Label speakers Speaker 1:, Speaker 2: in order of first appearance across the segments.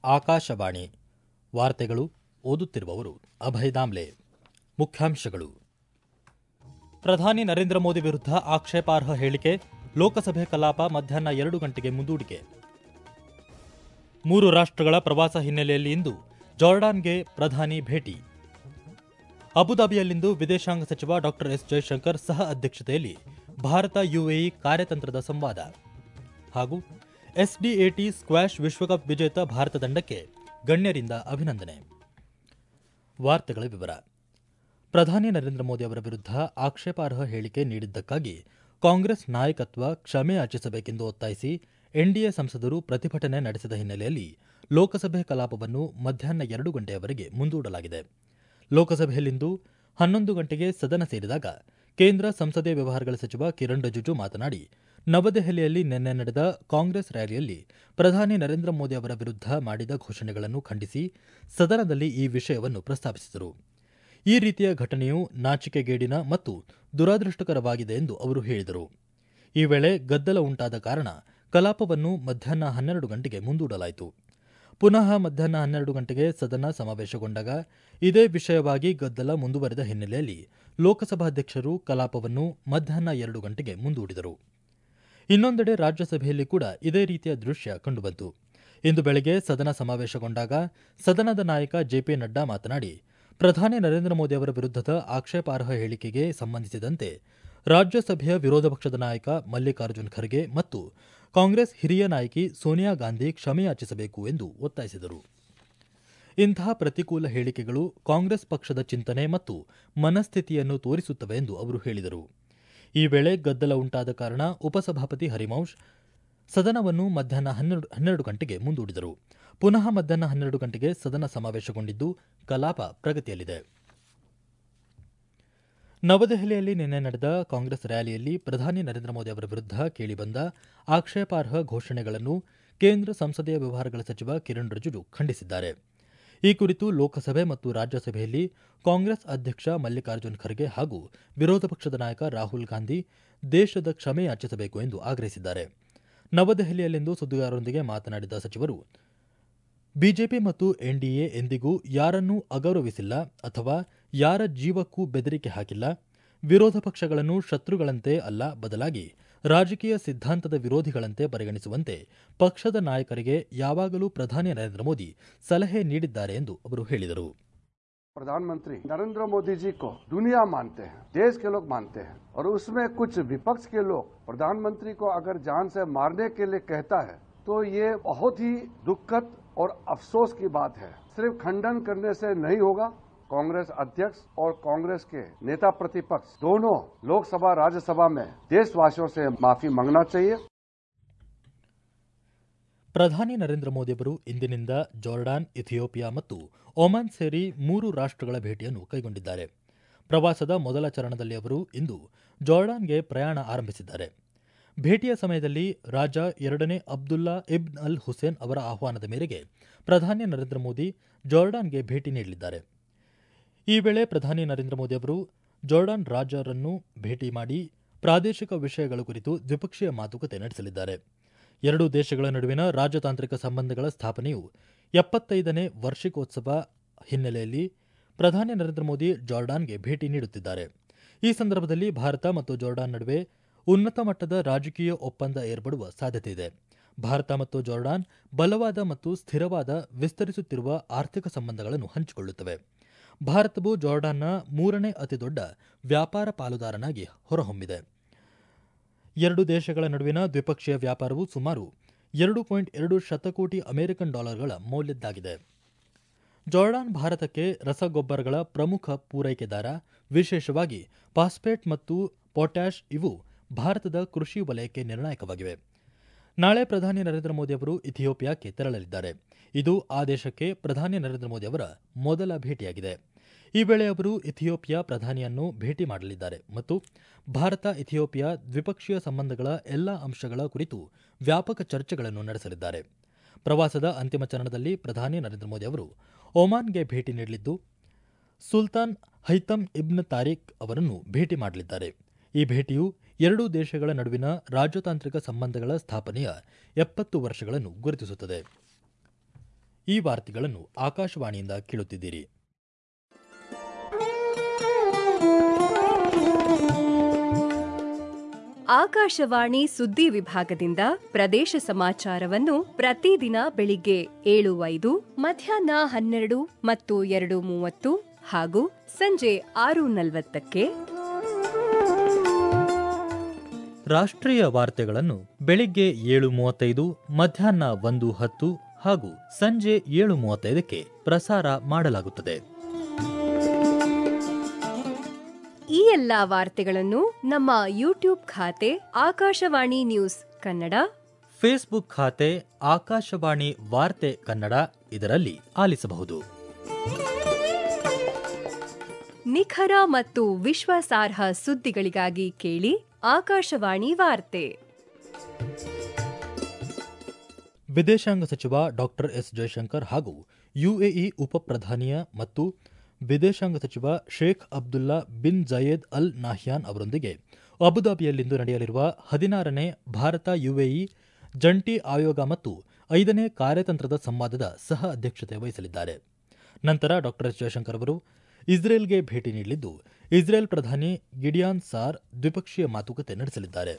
Speaker 1: ಆಕಾಶವಾಣಿ ವಾರ್ತೆಗಳು ಓದುತ್ತಿರುವವರು ಅಭಯ್ ದಾಮ್ಲೆ ಮುಖ್ಯಾಂಶಗಳು ಪ್ರಧಾನಿ ನರೇಂದ್ರ ಮೋದಿ ವಿರುದ್ಧ ಆಕ್ಷೇಪಾರ್ಹ ಹೇಳಿಕೆ ಲೋಕಸಭೆ ಕಲಾಪ ಮಧ್ಯಾಹ್ನ ಎರಡು ಗಂಟೆಗೆ ಮುಂದೂಡಿಕೆ ಮೂರು ರಾಷ್ಟ್ರಗಳ ಪ್ರವಾಸ ಹಿನ್ನೆಲೆಯಲ್ಲಿ ಇಂದು ಜಾರ್ಡಾನ್ಗೆ ಪ್ರಧಾನಿ ಭೇಟಿ ಅಬುದಾಬಿಯಲ್ಲಿಂದು ವಿದೇಶಾಂಗ ಸಚಿವ ಡಾ ಎಸ್ ಜೈಶಂಕರ್ ಸಹ ಅಧ್ಯಕ್ಷತೆಯಲ್ಲಿ ಭಾರತ ಯುಎಇ ಕಾರ್ಯತಂತ್ರದ ಸಂವಾದ ಹಾಗೂ ಎಸ್ಡಿಎಟಿ ಸ್ಕ್ವಾಷ್ ವಿಶ್ವಕಪ್ ವಿಜೇತ ಭಾರತ ತಂಡಕ್ಕೆ ಗಣ್ಯರಿಂದ ಅಭಿನಂದನೆ ವಾರ್ತೆಗಳ ವಿವರ ಪ್ರಧಾನಿ ನರೇಂದ್ರ ಮೋದಿ ಅವರ ವಿರುದ್ಧ ಆಕ್ಷೇಪಾರ್ಹ ಹೇಳಿಕೆ ನೀಡಿದ್ದಕ್ಕಾಗಿ ಕಾಂಗ್ರೆಸ್ ನಾಯಕತ್ವ ಕ್ಷಮೆ ಯಾಚಿಸಬೇಕೆಂದು ಒತ್ತಾಯಿಸಿ ಎನ್ಡಿಎ ಸಂಸದರು ಪ್ರತಿಭಟನೆ ನಡೆಸಿದ ಹಿನ್ನೆಲೆಯಲ್ಲಿ ಲೋಕಸಭೆ ಕಲಾಪವನ್ನು ಮಧ್ಯಾಹ್ನ ಎರಡು ಗಂಟೆಯವರೆಗೆ ಮುಂದೂಡಲಾಗಿದೆ ಲೋಕಸಭೆಯಲ್ಲಿಂದು ಹನ್ನೊಂದು ಗಂಟೆಗೆ ಸದನ ಸೇರಿದಾಗ ಕೇಂದ್ರ ಸಂಸದೀಯ ವ್ಯವಹಾರಗಳ ಸಚಿವ ಕಿರಣ್ ರಿಜಿಜು ಮಾತನಾಡಿ ನವದೆಹಲಿಯಲ್ಲಿ ನಿನ್ನೆ ನಡೆದ ಕಾಂಗ್ರೆಸ್ ರ್ಯಾಲಿಯಲ್ಲಿ ಪ್ರಧಾನಿ ನರೇಂದ್ರ ಮೋದಿ ಅವರ ವಿರುದ್ಧ ಮಾಡಿದ ಘೋಷಣೆಗಳನ್ನು ಖಂಡಿಸಿ ಸದನದಲ್ಲಿ ಈ ವಿಷಯವನ್ನು ಪ್ರಸ್ತಾಪಿಸಿದರು ಈ ರೀತಿಯ ಘಟನೆಯು ನಾಚಿಕೆಗೇಡಿನ ಮತ್ತು ದುರದೃಷ್ಟಕರವಾಗಿದೆ ಎಂದು ಅವರು ಹೇಳಿದರು ಈ ವೇಳೆ ಗದ್ದಲ ಉಂಟಾದ ಕಾರಣ ಕಲಾಪವನ್ನು ಮಧ್ಯಾಹ್ನ ಹನ್ನೆರಡು ಗಂಟೆಗೆ ಮುಂದೂಡಲಾಯಿತು ಪುನಃ ಮಧ್ಯಾಹ್ನ ಹನ್ನೆರಡು ಗಂಟೆಗೆ ಸದನ ಸಮಾವೇಶಗೊಂಡಾಗ ಇದೇ ವಿಷಯವಾಗಿ ಗದ್ದಲ ಮುಂದುವರೆದ ಹಿನ್ನೆಲೆಯಲ್ಲಿ ಲೋಕಸಭಾಧ್ಯಕ್ಷರು ಕಲಾಪವನ್ನು ಮಧ್ಯಾಹ್ನ ಎರಡು ಗಂಟೆಗೆ ಮುಂದೂಡಿದರು ಇನ್ನೊಂದೆಡೆ ರಾಜ್ಯಸಭೆಯಲ್ಲಿ ಕೂಡ ಇದೇ ರೀತಿಯ ದೃಶ್ಯ ಕಂಡುಬಂತು ಇಂದು ಬೆಳಗ್ಗೆ ಸದನ ಸಮಾವೇಶಗೊಂಡಾಗ ಸದನದ ನಾಯಕ ಜೆಪಿ ನಡ್ಡಾ ಮಾತನಾಡಿ ಪ್ರಧಾನಿ ನರೇಂದ್ರ ಮೋದಿ ಅವರ ವಿರುದ್ಧದ ಆಕ್ಷೇಪಾರ್ಹ ಹೇಳಿಕೆಗೆ ಸಂಬಂಧಿಸಿದಂತೆ ರಾಜ್ಯಸಭೆಯ ವಿರೋಧ ಪಕ್ಷದ ನಾಯಕ ಮಲ್ಲಿಕಾರ್ಜುನ್ ಖರ್ಗೆ ಮತ್ತು ಕಾಂಗ್ರೆಸ್ ಹಿರಿಯ ನಾಯಕಿ ಸೋನಿಯಾ ಗಾಂಧಿ ಕ್ಷಮೆಯಾಚಿಸಬೇಕು ಎಂದು ಒತ್ತಾಯಿಸಿದರು ಇಂತಹ ಪ್ರತಿಕೂಲ ಹೇಳಿಕೆಗಳು ಕಾಂಗ್ರೆಸ್ ಪಕ್ಷದ ಚಿಂತನೆ ಮತ್ತು ಮನಸ್ಥಿತಿಯನ್ನು ತೋರಿಸುತ್ತವೆ ಎಂದು ಅವರು ಹೇಳಿದರು ಈ ವೇಳೆ ಗದ್ದಲ ಉಂಟಾದ ಕಾರಣ ಉಪಸಭಾಪತಿ ಹರಿವಂಶ್ ಸದನವನ್ನು ಮಧ್ಯಾಹ್ನ ಹನ್ನೆರಡು ಹನ್ನೆರಡು ಗಂಟೆಗೆ ಮುಂದೂಡಿದರು ಪುನಃ ಮಧ್ಯಾಹ್ನ ಹನ್ನೆರಡು ಗಂಟೆಗೆ ಸದನ ಸಮಾವೇಶಗೊಂಡಿದ್ದು ಕಲಾಪ ಪ್ರಗತಿಯಲ್ಲಿದೆ ನವದೆಹಲಿಯಲ್ಲಿ ನಿನ್ನೆ ನಡೆದ ಕಾಂಗ್ರೆಸ್ ರ್ಯಾಲಿಯಲ್ಲಿ ಪ್ರಧಾನಿ ನರೇಂದ್ರ ಮೋದಿ ಅವರ ವಿರುದ್ಧ ಕೇಳಿಬಂದ ಆಕ್ಷೇಪಾರ್ಹ ಘೋಷಣೆಗಳನ್ನು ಕೇಂದ್ರ ಸಂಸದೀಯ ವ್ಯವಹಾರಗಳ ಸಚಿವ ಕಿರಣ್ ರಿಜಿಜು ಖಂಡಿಸಿದ್ದಾರೆ ಈ ಕುರಿತು ಲೋಕಸಭೆ ಮತ್ತು ರಾಜ್ಯಸಭೆಯಲ್ಲಿ ಕಾಂಗ್ರೆಸ್ ಅಧ್ಯಕ್ಷ ಮಲ್ಲಿಕಾರ್ಜುನ್ ಖರ್ಗೆ ಹಾಗೂ ವಿರೋಧ ಪಕ್ಷದ ನಾಯಕ ರಾಹುಲ್ ಗಾಂಧಿ ದೇಶದ ಕ್ಷಮೆ ಯಾಚಿಸಬೇಕು ಎಂದು ಆಗ್ರಹಿಸಿದ್ದಾರೆ ನವದೆಹಲಿಯಲ್ಲಿಂದು ಸುದ್ದಿಗಾರರೊಂದಿಗೆ ಮಾತನಾಡಿದ ಸಚಿವರು ಬಿಜೆಪಿ ಮತ್ತು ಎನ್ಡಿಎ ಎಂದಿಗೂ ಯಾರನ್ನೂ ಅಗೌರವಿಸಿಲ್ಲ ಅಥವಾ ಯಾರ ಜೀವಕ್ಕೂ ಬೆದರಿಕೆ ಹಾಕಿಲ್ಲ ವಿರೋಧ ಪಕ್ಷಗಳನ್ನು ಶತ್ರುಗಳಂತೆ ಅಲ್ಲ ಬದಲಾಗಿ ರಾಜಕೀಯ ಸಿದ್ಧಾಂತದ ವಿರೋಧಿಗಳಂತೆ ಪರಿಗಣಿಸುವಂತೆ ಪಕ್ಷದ ನಾಯಕರಿಗೆ ಯಾವಾಗಲೂ ಪ್ರಧಾನಿ ನರೇಂದ್ರ ಮೋದಿ ಸಲಹೆ ನೀಡಿದ್ದಾರೆ ಎಂದು ಅವರು ಹೇಳಿದರು
Speaker 2: प्रधानमंत्री नरेंद्र मोदी जी को दुनिया मानते हैं देश के लोग मानते हैं और उसमें कुछ विपक्ष के लोग प्रधानमंत्री को अगर जान से मारने के लिए कहता है तो ये बहुत ही दुखद और अफसोस की बात है सिर्फ खंडन करने से नहीं होगा कांग्रेस अध्यक्ष और कांग्रेस के नेता प्रतिपक्ष दोनों लोकसभा राज्यसभा में देशवासियों से माफी मांगना चाहिए
Speaker 1: ಪ್ರಧಾನಿ ನರೇಂದ್ರ ಮೋದಿ ಅವರು ಇಂದಿನಿಂದ ಜಾರ್ಡಾನ್ ಇಥಿಯೋಪಿಯಾ ಮತ್ತು ಒಮಾನ್ ಸೇರಿ ಮೂರು ರಾಷ್ಟ್ರಗಳ ಭೇಟಿಯನ್ನು ಕೈಗೊಂಡಿದ್ದಾರೆ ಪ್ರವಾಸದ ಮೊದಲ ಚರಣದಲ್ಲಿ ಅವರು ಇಂದು ಜಾರ್ಡಾನ್ಗೆ ಪ್ರಯಾಣ ಆರಂಭಿಸಿದ್ದಾರೆ ಭೇಟಿಯ ಸಮಯದಲ್ಲಿ ರಾಜ ಎರಡನೇ ಅಬ್ದುಲ್ಲಾ ಇಬ್ನ್ ಅಲ್ ಹುಸೇನ್ ಅವರ ಆಹ್ವಾನದ ಮೇರೆಗೆ ಪ್ರಧಾನಿ ನರೇಂದ್ರ ಮೋದಿ ಜಾರ್ಡಾನ್ಗೆ ಭೇಟಿ ನೀಡಲಿದ್ದಾರೆ ಈ ವೇಳೆ ಪ್ರಧಾನಿ ನರೇಂದ್ರ ಮೋದಿ ಅವರು ಜಾರ್ಡಾನ್ ರಾಜರನ್ನು ಭೇಟಿ ಮಾಡಿ ಪ್ರಾದೇಶಿಕ ವಿಷಯಗಳ ಕುರಿತು ದ್ವಿಪಕ್ಷೀಯ ಮಾತುಕತೆ ನಡೆಸಲಿದ್ದಾರೆ ಎರಡೂ ದೇಶಗಳ ನಡುವಿನ ರಾಜತಾಂತ್ರಿಕ ಸಂಬಂಧಗಳ ಸ್ಥಾಪನೆಯು ಎಪ್ಪತ್ತೈದನೇ ವಾರ್ಷಿಕೋತ್ಸವ ಹಿನ್ನೆಲೆಯಲ್ಲಿ ಪ್ರಧಾನಿ ನರೇಂದ್ರ ಮೋದಿ ಜಾರ್ಡಾನ್ಗೆ ಭೇಟಿ ನೀಡುತ್ತಿದ್ದಾರೆ ಈ ಸಂದರ್ಭದಲ್ಲಿ ಭಾರತ ಮತ್ತು ಜಾರ್ಡಾನ್ ನಡುವೆ ಉನ್ನತ ಮಟ್ಟದ ರಾಜಕೀಯ ಒಪ್ಪಂದ ಏರ್ಪಡುವ ಸಾಧ್ಯತೆಯಿದೆ ಭಾರತ ಮತ್ತು ಜಾರ್ಡಾನ್ ಬಲವಾದ ಮತ್ತು ಸ್ಥಿರವಾದ ವಿಸ್ತರಿಸುತ್ತಿರುವ ಆರ್ಥಿಕ ಸಂಬಂಧಗಳನ್ನು ಹಂಚಿಕೊಳ್ಳುತ್ತವೆ ಭಾರತವು ಜಾರ್ಡಾನ್ನ ಮೂರನೇ ಅತಿದೊಡ್ಡ ವ್ಯಾಪಾರ ಪಾಲುದಾರನಾಗಿ ಹೊರಹೊಮ್ಮಿದೆ ಎರಡು ದೇಶಗಳ ನಡುವಿನ ದ್ವಿಪಕ್ಷೀಯ ವ್ಯಾಪಾರವು ಸುಮಾರು ಎರಡು ಪಾಯಿಂಟ್ ಎರಡು ಶತಕೋಟಿ ಅಮೆರಿಕನ್ ಡಾಲರ್ಗಳ ಮೌಲ್ಯದ್ದಾಗಿದೆ ಜಾರ್ಡಾನ್ ಭಾರತಕ್ಕೆ ರಸಗೊಬ್ಬರಗಳ ಪ್ರಮುಖ ಪೂರೈಕೆದಾರ ವಿಶೇಷವಾಗಿ ಫಾಸ್ಫೇಟ್ ಮತ್ತು ಪೊಟ್ಯಾಷ್ ಇವು ಭಾರತದ ಕೃಷಿ ವಲಯಕ್ಕೆ ನಿರ್ಣಾಯಕವಾಗಿವೆ ನಾಳೆ ಪ್ರಧಾನಿ ನರೇಂದ್ರ ಮೋದಿ ಅವರು ಇಥಿಯೋಪಿಯಾಕ್ಕೆ ತೆರಳಲಿದ್ದಾರೆ ಇದು ಆ ದೇಶಕ್ಕೆ ಪ್ರಧಾನಿ ನರೇಂದ್ರ ಮೋದಿ ಅವರ ಮೊದಲ ಭೇಟಿಯಾಗಿದೆ ಈ ವೇಳೆ ಅವರು ಇಥಿಯೋಪಿಯಾ ಪ್ರಧಾನಿಯನ್ನು ಭೇಟಿ ಮಾಡಲಿದ್ದಾರೆ ಮತ್ತು ಭಾರತ ಇಥಿಯೋಪಿಯಾ ದ್ವಿಪಕ್ಷೀಯ ಸಂಬಂಧಗಳ ಎಲ್ಲ ಅಂಶಗಳ ಕುರಿತು ವ್ಯಾಪಕ ಚರ್ಚೆಗಳನ್ನು ನಡೆಸಲಿದ್ದಾರೆ ಪ್ರವಾಸದ ಅಂತಿಮ ಚರಣದಲ್ಲಿ ಪ್ರಧಾನಿ ನರೇಂದ್ರ ಮೋದಿ ಅವರು ಒಮಾನ್ಗೆ ಭೇಟಿ ನೀಡಲಿದ್ದು ಸುಲ್ತಾನ್ ಹೈತಮ್ ಇಬ್ನ್ ತಾರಿಕ್ ಅವರನ್ನು ಭೇಟಿ ಮಾಡಲಿದ್ದಾರೆ ಈ ಭೇಟಿಯು ಎರಡೂ ದೇಶಗಳ ನಡುವಿನ ರಾಜತಾಂತ್ರಿಕ ಸಂಬಂಧಗಳ ಸ್ಥಾಪನೆಯ ಎಪ್ಪತ್ತು ವರ್ಷಗಳನ್ನು ಗುರುತಿಸುತ್ತದೆ ಈ ವಾರ್ತೆಗಳನ್ನು ಆಕಾಶವಾಣಿಯಿಂದ ಕೇಳುತ್ತಿದ್ದೀರಿ
Speaker 3: ಆಕಾಶವಾಣಿ ಸುದ್ದಿ ವಿಭಾಗದಿಂದ ಪ್ರದೇಶ ಸಮಾಚಾರವನ್ನು ಪ್ರತಿದಿನ ಬೆಳಿಗ್ಗೆ ಏಳು ಐದು ಮಧ್ಯಾಹ್ನ ಹನ್ನೆರಡು ಮತ್ತು ಎರಡು ಮೂವತ್ತು ಹಾಗೂ ಸಂಜೆ ಆರು ನಲವತ್ತಕ್ಕೆ
Speaker 1: ರಾಷ್ಟ್ರೀಯ ವಾರ್ತೆಗಳನ್ನು ಬೆಳಿಗ್ಗೆ ಏಳು ಮೂವತ್ತೈದು ಮಧ್ಯಾಹ್ನ ಒಂದು ಹತ್ತು ಹಾಗೂ ಸಂಜೆ ಏಳು ಮೂವತ್ತೈದಕ್ಕೆ ಪ್ರಸಾರ ಮಾಡಲಾಗುತ್ತದೆ
Speaker 3: ಈ ಎಲ್ಲಾ ವಾರ್ತೆಗಳನ್ನು ನಮ್ಮ ಯೂಟ್ಯೂಬ್ ಖಾತೆ ಆಕಾಶವಾಣಿ ನ್ಯೂಸ್ ಕನ್ನಡ
Speaker 1: ಫೇಸ್ಬುಕ್ ಖಾತೆ ಆಕಾಶವಾಣಿ ವಾರ್ತೆ ಕನ್ನಡ ಇದರಲ್ಲಿ ಆಲಿಸಬಹುದು
Speaker 3: ನಿಖರ ಮತ್ತು ವಿಶ್ವಾಸಾರ್ಹ ಸುದ್ದಿಗಳಿಗಾಗಿ ಕೇಳಿ ಆಕಾಶವಾಣಿ ವಾರ್ತೆ
Speaker 1: ವಿದೇಶಾಂಗ ಸಚಿವ ಡಾಕ್ಟರ್ ಎಸ್ ಜಯಶಂಕರ್ ಹಾಗೂ ಯುಎಇ ಉಪಪ್ರಧಾನಿಯ ಮತ್ತು ವಿದೇಶಾಂಗ ಸಚಿವ ಶೇಖ್ ಅಬ್ದುಲ್ಲಾ ಬಿನ್ ಜಯೇದ್ ಅಲ್ ನಾಹ್ಯಾನ್ ಅವರೊಂದಿಗೆ ಅಬುದಾಬಿಯಲ್ಲಿಂದು ನಡೆಯಲಿರುವ ಹದಿನಾರನೇ ಭಾರತ ಯುಎಇ ಜಂಟಿ ಆಯೋಗ ಮತ್ತು ಐದನೇ ಕಾರ್ಯತಂತ್ರದ ಸಂವಾದದ ಸಹ ಅಧ್ಯಕ್ಷತೆ ವಹಿಸಲಿದ್ದಾರೆ ನಂತರ ಡಾಕ್ಟರ್ ಎಸ್ ಜಯಶಂಕರ್ ಅವರು ಇಸ್ರೇಲ್ಗೆ ಭೇಟಿ ನೀಡಲಿದ್ದು ಇಸ್ರೇಲ್ ಪ್ರಧಾನಿ ಗಿಡಿಯಾನ್ ಸಾರ್ ದ್ವಿಪಕ್ಷೀಯ ಮಾತುಕತೆ ನಡೆಸಲಿದ್ದಾರೆ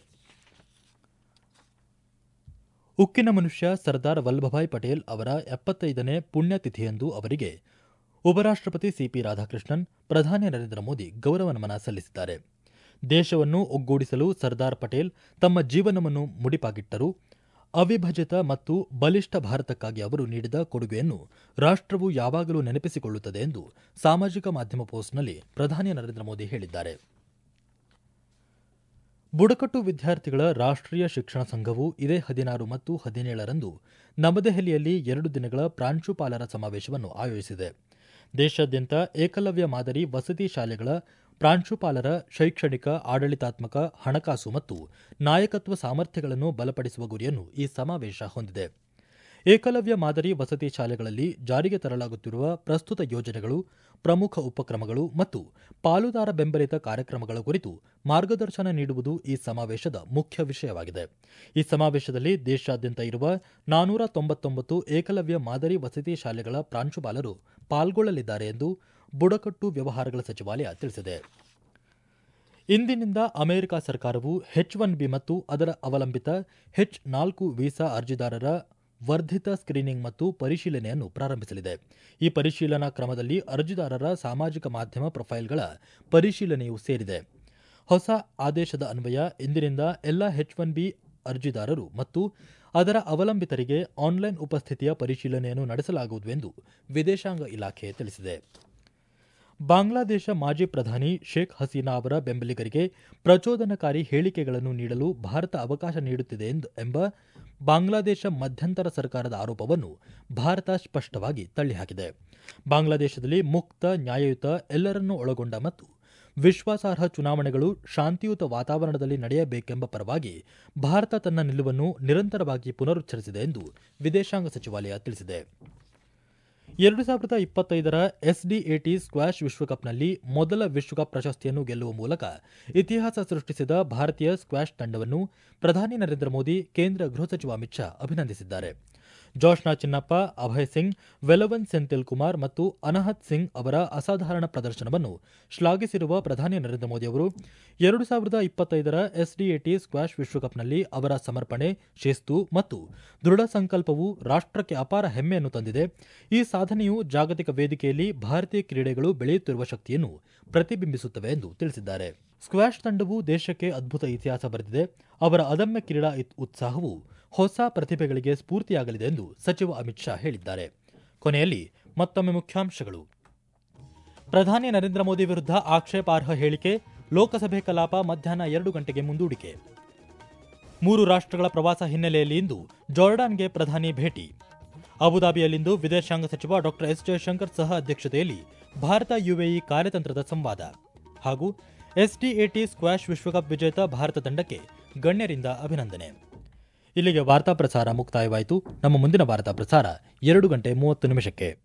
Speaker 1: ಉಕ್ಕಿನ ಮನುಷ್ಯ ಸರ್ದಾರ್ ವಲ್ಲಭಭಾಯ್ ಪಟೇಲ್ ಅವರ ಎಪ್ಪತ್ತೈದನೇ ಪುಣ್ಯತಿಥಿಯಂದು ಅವರಿಗೆ ಉಪರಾಷ್ಟ್ರಪತಿ ಸಿಪಿ ರಾಧಾಕೃಷ್ಣನ್ ಪ್ರಧಾನಿ ನರೇಂದ್ರ ಮೋದಿ ಗೌರವ ನಮನ ಸಲ್ಲಿಸಿದ್ದಾರೆ ದೇಶವನ್ನು ಒಗ್ಗೂಡಿಸಲು ಸರ್ದಾರ್ ಪಟೇಲ್ ತಮ್ಮ ಜೀವನವನ್ನು ಮುಡಿಪಾಗಿಟ್ಟರು ಅವಿಭಜಿತ ಮತ್ತು ಬಲಿಷ್ಠ ಭಾರತಕ್ಕಾಗಿ ಅವರು ನೀಡಿದ ಕೊಡುಗೆಯನ್ನು ರಾಷ್ಟ್ರವು ಯಾವಾಗಲೂ ನೆನಪಿಸಿಕೊಳ್ಳುತ್ತದೆ ಎಂದು ಸಾಮಾಜಿಕ ಮಾಧ್ಯಮ ಪೋಸ್ಟ್ನಲ್ಲಿ ಪ್ರಧಾನಿ ನರೇಂದ್ರ ಮೋದಿ ಹೇಳಿದ್ದಾರೆ ಬುಡಕಟ್ಟು ವಿದ್ಯಾರ್ಥಿಗಳ ರಾಷ್ಟ್ರೀಯ ಶಿಕ್ಷಣ ಸಂಘವು ಇದೇ ಹದಿನಾರು ಮತ್ತು ಹದಿನೇಳರಂದು ನವದೆಹಲಿಯಲ್ಲಿ ಎರಡು ದಿನಗಳ ಪ್ರಾಂಶುಪಾಲರ ಸಮಾವೇಶವನ್ನು ಆಯೋಜಿಸಿದೆ ದೇಶಾದ್ಯಂತ ಏಕಲವ್ಯ ಮಾದರಿ ವಸತಿ ಶಾಲೆಗಳ ಪ್ರಾಂಶುಪಾಲರ ಶೈಕ್ಷಣಿಕ ಆಡಳಿತಾತ್ಮಕ ಹಣಕಾಸು ಮತ್ತು ನಾಯಕತ್ವ ಸಾಮರ್ಥ್ಯಗಳನ್ನು ಬಲಪಡಿಸುವ ಗುರಿಯನ್ನು ಈ ಸಮಾವೇಶ ಹೊಂದಿದೆ ಏಕಲವ್ಯ ಮಾದರಿ ವಸತಿ ಶಾಲೆಗಳಲ್ಲಿ ಜಾರಿಗೆ ತರಲಾಗುತ್ತಿರುವ ಪ್ರಸ್ತುತ ಯೋಜನೆಗಳು ಪ್ರಮುಖ ಉಪಕ್ರಮಗಳು ಮತ್ತು ಪಾಲುದಾರ ಬೆಂಬಲಿತ ಕಾರ್ಯಕ್ರಮಗಳ ಕುರಿತು ಮಾರ್ಗದರ್ಶನ ನೀಡುವುದು ಈ ಸಮಾವೇಶದ ಮುಖ್ಯ ವಿಷಯವಾಗಿದೆ ಈ ಸಮಾವೇಶದಲ್ಲಿ ದೇಶಾದ್ಯಂತ ಇರುವ ನಾನೂರ ತೊಂಬತ್ತೊಂಬತ್ತು ಏಕಲವ್ಯ ಮಾದರಿ ವಸತಿ ಶಾಲೆಗಳ ಪ್ರಾಂಶುಪಾಲರು ಪಾಲ್ಗೊಳ್ಳಲಿದ್ದಾರೆ ಎಂದು ಬುಡಕಟ್ಟು ವ್ಯವಹಾರಗಳ ಸಚಿವಾಲಯ ತಿಳಿಸಿದೆ ಇಂದಿನಿಂದ ಅಮೆರಿಕ ಸರ್ಕಾರವು ಹೆಚ್ ಒನ್ ಬಿ ಮತ್ತು ಅದರ ಅವಲಂಬಿತ ಹೆಚ್ ನಾಲ್ಕು ವೀಸಾ ಅರ್ಜಿದಾರರ ವರ್ಧಿತ ಸ್ಕ್ರೀನಿಂಗ್ ಮತ್ತು ಪರಿಶೀಲನೆಯನ್ನು ಪ್ರಾರಂಭಿಸಲಿದೆ ಈ ಪರಿಶೀಲನಾ ಕ್ರಮದಲ್ಲಿ ಅರ್ಜಿದಾರರ ಸಾಮಾಜಿಕ ಮಾಧ್ಯಮ ಪ್ರೊಫೈಲ್ಗಳ ಪರಿಶೀಲನೆಯೂ ಸೇರಿದೆ ಹೊಸ ಆದೇಶದ ಅನ್ವಯ ಇಂದಿನಿಂದ ಎಲ್ಲ ಹೆಚ್ ಒನ್ ಬಿ ಅರ್ಜಿದಾರರು ಮತ್ತು ಅದರ ಅವಲಂಬಿತರಿಗೆ ಆನ್ಲೈನ್ ಉಪಸ್ಥಿತಿಯ ಪರಿಶೀಲನೆಯನ್ನು ನಡೆಸಲಾಗುವುದು ಎಂದು ವಿದೇಶಾಂಗ ಇಲಾಖೆ ತಿಳಿಸಿದೆ ಬಾಂಗ್ಲಾದೇಶ ಮಾಜಿ ಪ್ರಧಾನಿ ಶೇಖ್ ಹಸೀನಾ ಅವರ ಬೆಂಬಲಿಗರಿಗೆ ಪ್ರಚೋದನಕಾರಿ ಹೇಳಿಕೆಗಳನ್ನು ನೀಡಲು ಭಾರತ ಅವಕಾಶ ನೀಡುತ್ತಿದೆ ಎಂಬ ಬಾಂಗ್ಲಾದೇಶ ಮಧ್ಯಂತರ ಸರ್ಕಾರದ ಆರೋಪವನ್ನು ಭಾರತ ಸ್ಪಷ್ಟವಾಗಿ ತಳ್ಳಿಹಾಕಿದೆ ಬಾಂಗ್ಲಾದೇಶದಲ್ಲಿ ಮುಕ್ತ ನ್ಯಾಯಯುತ ಎಲ್ಲರನ್ನೂ ಒಳಗೊಂಡ ಮತ್ತು ವಿಶ್ವಾಸಾರ್ಹ ಚುನಾವಣೆಗಳು ಶಾಂತಿಯುತ ವಾತಾವರಣದಲ್ಲಿ ನಡೆಯಬೇಕೆಂಬ ಪರವಾಗಿ ಭಾರತ ತನ್ನ ನಿಲುವನ್ನು ನಿರಂತರವಾಗಿ ಪುನರುಚ್ಚರಿಸಿದೆ ಎಂದು ವಿದೇಶಾಂಗ ಸಚಿವಾಲಯ ತಿಳಿಸಿದೆ ಎರಡು ಸಾವಿರದ ಇಪ್ಪತ್ತೈದರ ಎಸ್ಡಿಎಟಿ ಸ್ಕ್ವಾಷ್ ವಿಶ್ವಕಪ್ನಲ್ಲಿ ಮೊದಲ ವಿಶ್ವಕಪ್ ಪ್ರಶಸ್ತಿಯನ್ನು ಗೆಲ್ಲುವ ಮೂಲಕ ಇತಿಹಾಸ ಸೃಷ್ಟಿಸಿದ ಭಾರತೀಯ ಸ್ಕ್ವಾಷ್ ತಂಡವನ್ನು ಪ್ರಧಾನಿ ನರೇಂದ್ರ ಮೋದಿ ಕೇಂದ್ರ ಗೃಹ ಸಚಿವ ಅಮಿತ್ ಶಾ ಅಭಿನಂದಿಸಿದ್ದಾರೆ ಜೋಶ್ನಾ ಚಿನ್ನಪ್ಪ ಅಭಯ್ ಸಿಂಗ್ ವೆಲವನ್ ಸೆಂಥಿಲ್ ಕುಮಾರ್ ಮತ್ತು ಅನಹತ್ ಸಿಂಗ್ ಅವರ ಅಸಾಧಾರಣ ಪ್ರದರ್ಶನವನ್ನು ಶ್ಲಾಘಿಸಿರುವ ಪ್ರಧಾನಿ ನರೇಂದ್ರ ಮೋದಿ ಅವರು ಎರಡು ಸಾವಿರದ ಇಪ್ಪತ್ತೈದರ ಎಸ್ಡಿಎಟಿ ಸ್ಕ್ವಾಷ್ ವಿಶ್ವಕಪ್ನಲ್ಲಿ ಅವರ ಸಮರ್ಪಣೆ ಶಿಸ್ತು ಮತ್ತು ದೃಢ ಸಂಕಲ್ಪವು ರಾಷ್ಟ್ರಕ್ಕೆ ಅಪಾರ ಹೆಮ್ಮೆಯನ್ನು ತಂದಿದೆ ಈ ಸಾಧನೆಯು ಜಾಗತಿಕ ವೇದಿಕೆಯಲ್ಲಿ ಭಾರತೀಯ ಕ್ರೀಡೆಗಳು ಬೆಳೆಯುತ್ತಿರುವ ಶಕ್ತಿಯನ್ನು ಪ್ರತಿಬಿಂಬಿಸುತ್ತವೆ ಎಂದು ತಿಳಿಸಿದ್ದಾರೆ ಸ್ಕ್ವಾಷ್ ತಂಡವು ದೇಶಕ್ಕೆ ಅದ್ಭುತ ಇತಿಹಾಸ ಬರೆದಿದೆ ಅವರ ಅದಮ್ಯ ಕ್ರೀಡಾ ಉತ್ಸಾಹವು ಹೊಸ ಪ್ರತಿಭೆಗಳಿಗೆ ಸ್ಫೂರ್ತಿಯಾಗಲಿದೆ ಎಂದು ಸಚಿವ ಅಮಿತ್ ಶಾ ಹೇಳಿದ್ದಾರೆ ಕೊನೆಯಲ್ಲಿ ಮತ್ತೊಮ್ಮೆ ಮುಖ್ಯಾಂಶಗಳು ಪ್ರಧಾನಿ ನರೇಂದ್ರ ಮೋದಿ ವಿರುದ್ಧ ಆಕ್ಷೇಪಾರ್ಹ ಹೇಳಿಕೆ ಲೋಕಸಭೆ ಕಲಾಪ ಮಧ್ಯಾಹ್ನ ಎರಡು ಗಂಟೆಗೆ ಮುಂದೂಡಿಕೆ ಮೂರು ರಾಷ್ಟ್ರಗಳ ಪ್ರವಾಸ ಹಿನ್ನೆಲೆಯಲ್ಲಿ ಇಂದು ಜಾರ್ಡಾನ್ಗೆ ಪ್ರಧಾನಿ ಭೇಟಿ ಅಬುದಾಬಿಯಲ್ಲಿಂದು ವಿದೇಶಾಂಗ ಸಚಿವ ಡಾಕ್ಟರ್ ಎಸ್ ಜಯಶಂಕರ್ ಸಹ ಅಧ್ಯಕ್ಷತೆಯಲ್ಲಿ ಭಾರತ ಯುಎಇ ಕಾರ್ಯತಂತ್ರದ ಸಂವಾದ ಹಾಗೂ ಎಸ್ಡಿಎಟಿ ಸ್ಕ್ವಾಷ್ ವಿಶ್ವಕಪ್ ವಿಜೇತ ಭಾರತ ತಂಡಕ್ಕೆ ಗಣ್ಯರಿಂದ ಅಭಿನಂದನೆ ಇಲ್ಲಿಗೆ ವಾರ್ತಾ ಪ್ರಸಾರ ಮುಕ್ತಾಯವಾಯಿತು ನಮ್ಮ ಮುಂದಿನ ವಾರ್ತಾ ಪ್ರಸಾರ ಎರಡು ಗಂಟೆ ಮೂವತ್ತು ನಿಮಿಷಕ್ಕೆ